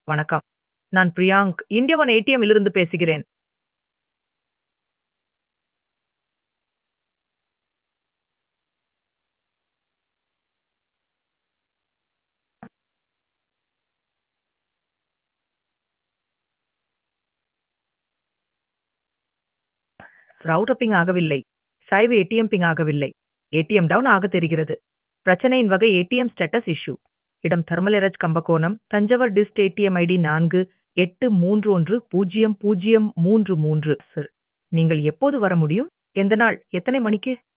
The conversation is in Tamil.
வணக்கம். நான் பிரியாங்க். இந்தியா ஒன் ஏடிஎம் இலிருந்து பேசுகிறேன். ரவுட்டர் பிங் ஆகவில்லை. சாய்வு ஏடிஎம் பிங் ஆகவில்லை. ஏடிஎம் டவுன் ஆகத் தெரிகிறது. பிரச்சனையின் வகை ஏடிஎம் ஸ்டேட்டஸ் இஷ்யூ. இடம் தர்மலிரஜ் Kumbakonam, Thanjavur dist ATM ID நான்கு எட்டு மூன்று ஒன்று பூஜ்ஜியம் பூஜ்ஜியம் மூன்று மூன்று. சார், நீங்கள் எப்போது வர முடியும்? எந்த நாள்? எத்தனை மணிக்கு?